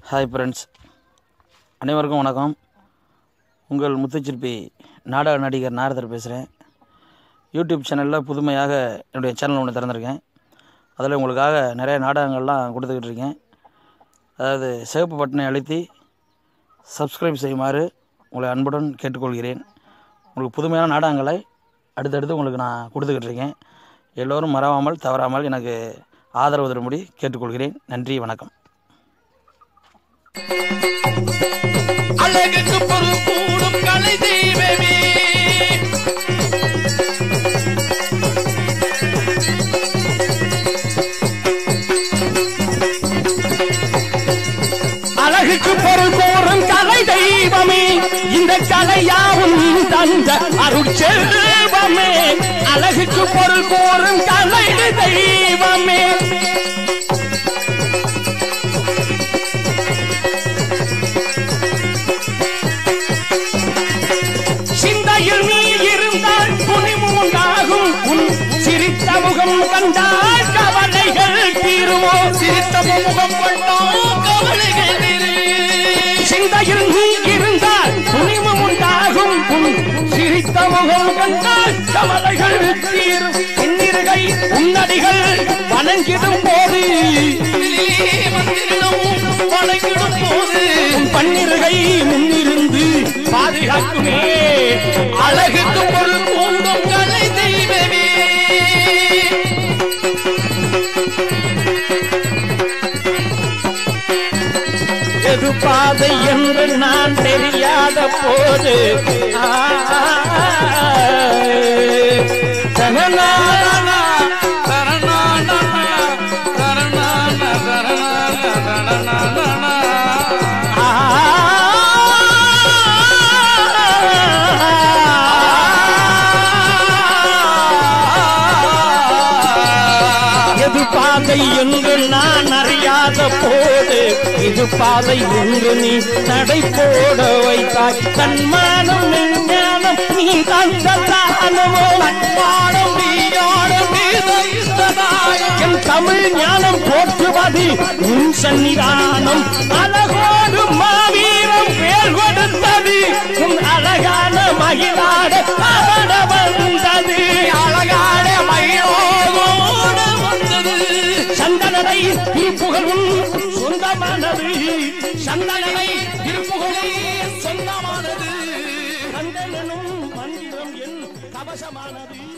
Hi friends அனைவருக்கும் வணக்கம் உங்கள் முத்துச்சிற்பி நாடக நடிகர் நாரதர் பேசுகிறேன் யூடியூப் சேனலில் புதுமையாக என்னுடைய சேனல் ஒன்று திறந்திருக்கேன் அதில் உங்களுக்காக நிறைய நாடகங்கள்லாம் கொடுத்துக்கிட்டு இருக்கேன் அதாவது சிவப்பு பட்டனை அழுத்தி சப்ஸ்கிரைப் செய்யுமாறு உங்களை அன்புடன் கேட்டுக்கொள்கிறேன் உங்களுக்கு புதுமையான நாடகங்களை அடுத்தடுத்து உங்களுக்கு நான் கொடுத்துக்கிட்டு இருக்கேன் எல்லோரும் மறவாமல் தவறாமல் எனக்கு ஆதரவு தரும்படி கேட்டுக்கொள்கிறேன் நன்றி வணக்கம் அழகுக்கு பொருள் கூடும் கலை தெய்வமே அழகுக்கு பொருள் கூறும் கலை தெய்வமே இந்த கலையாவும் தந்த அருட்செல்வமே அழகுக்கு பொருள் கூறும் கலை தெய்வமே சிந்தையில் நீ இருந்தால் துணிவு உண்டாகும் உன் சிரித்த முகம் கண்டால் கவலைகள் தீருமோ சிரித்த முகம் கண்டால் கவலைகள் சிந்தையில் நீ இருந்தால் துணிவு உண்டாகும் உன் சிரித்த முகம் கண்டால் கவலைகள் தீரும் பின்னிருகை உன்னடிகள் வணங்கிடும் போது வணங்கிடும் போது உன் பன்னிருகை முன்னிருந்து பாதுகாக்குமே அழகுக்கு பொருள் கூடும் கலை தெய்வமே எது பாதை என்று நான் தெரியாத போது ஆ, தனநானா, தனநானா, தனநானா, தனநானா, தனநானா. எது பாதை என்று நான் அறியாத போது இது பாதை என்று நீ நடை போட வைத்தாய் தன்மானம் ஞானம் நீ தந்ததானமோ தன்மானம் நீயானம் நீ தந்ததாய் என் தமிழ் ஞானம் போற்றுவது உன் சன்னிதானம் அழகோடு மாவீரம் பேர் கொடுத்தது உன் அழகான மகிழாட அவட வந்தது அழகான மகிழோட வந்தது சந்தனரை திருப்புகழும் சொந்தமானது சந்தனரை திருப்புகழும் சொந்தமானது கந்தனும் மந்திரம் என் கவசமானது